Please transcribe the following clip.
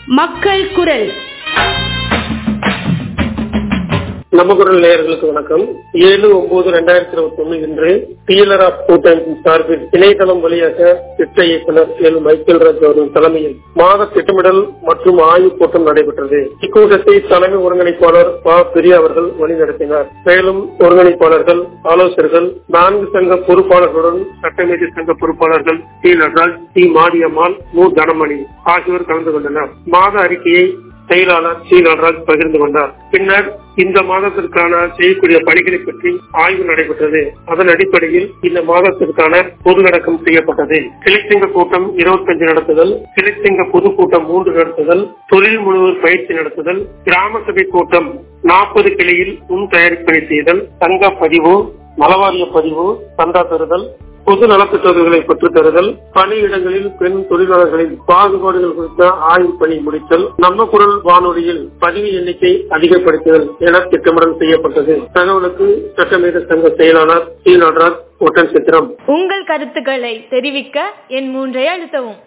மக்கள் குரல் நம்ம குரல் நேயர்களுக்கு வணக்கம் ஏழு ஒன்பது ரெண்டாயிரத்தி இருபத்தி ஒண்ணு இன்று டீலர் ஆஃப் கூட்டமைப்பின் சார்பில் இணையதளம் வழியாக திட்ட இயக்குனர் எல் மைக்கேல் ராஜ் அவர்கள் தலைமையில் மாத திட்டமிடல் மற்றும் ஆய்வுக் கூட்டம் நடைபெற்றது இக்கூட்டத்தை தலைமை ஒருங்கிணைப்பாளர் ப பிரியா அவர்கள் வழிநடத்தினார் மேலும் ஒருங்கிணைப்பாளர்கள் ஆலோசகர்கள் நான்கு சங்க பொறுப்பாளர்களுடன் சட்டமேதை சங்க பொறுப்பாளர்கள் டி நடராஜ் டி மாரியம்மாள் மு தனமணி ஆகியோர் கலந்து கொண்டனர் மாத அறிக்கையை செயலாளர் சி நடராஜ் பகிர்ந்து கொண்டார் பின்னர் இந்த மாதத்திற்கான செய்யக்கூடிய பணிகளை பற்றி ஆய்வு நடைபெற்றது அதன் அடிப்படையில் இந்த மாதத்திற்கான பொதுநடக்கம் செய்யப்பட்டது கிளைச்சங்க கூட்டம் இருபத்தஞ்சு நடத்துதல் கிளைச்சங்க பொதுக்கூட்டம் மூன்று நடத்துதல் தொழில் முழுவர் பயிற்சி நடத்துதல் கிராம சபை கூட்டம் நாற்பது கிளையில் முன் தயாரிப்பணி செய்தல் தங்க பதிவு நலவாரிய பதிவு சந்தா பெறுதல் பொது நலத்திட்டங்களை பெற்றுத் தருதல் பணியிடங்களில் பெண் தொழிலாளர்களின் பாகுபாடுகள் குறித்த ஆய்வு பணி முடித்தல் நம்ம குரல் வானொலியில் பதிவு எண்ணிக்கை அதிகப்படுத்துதல் என திட்டமிடல் செய்யப்பட்டது தகவலுக்கு சட்டமேத சங்க செயலாளர் சி நடராஜ் ஒட்டன் சித்திரம் உங்கள் கருத்துக்களை தெரிவிக்க என் மூன்றை அழுத்தவும்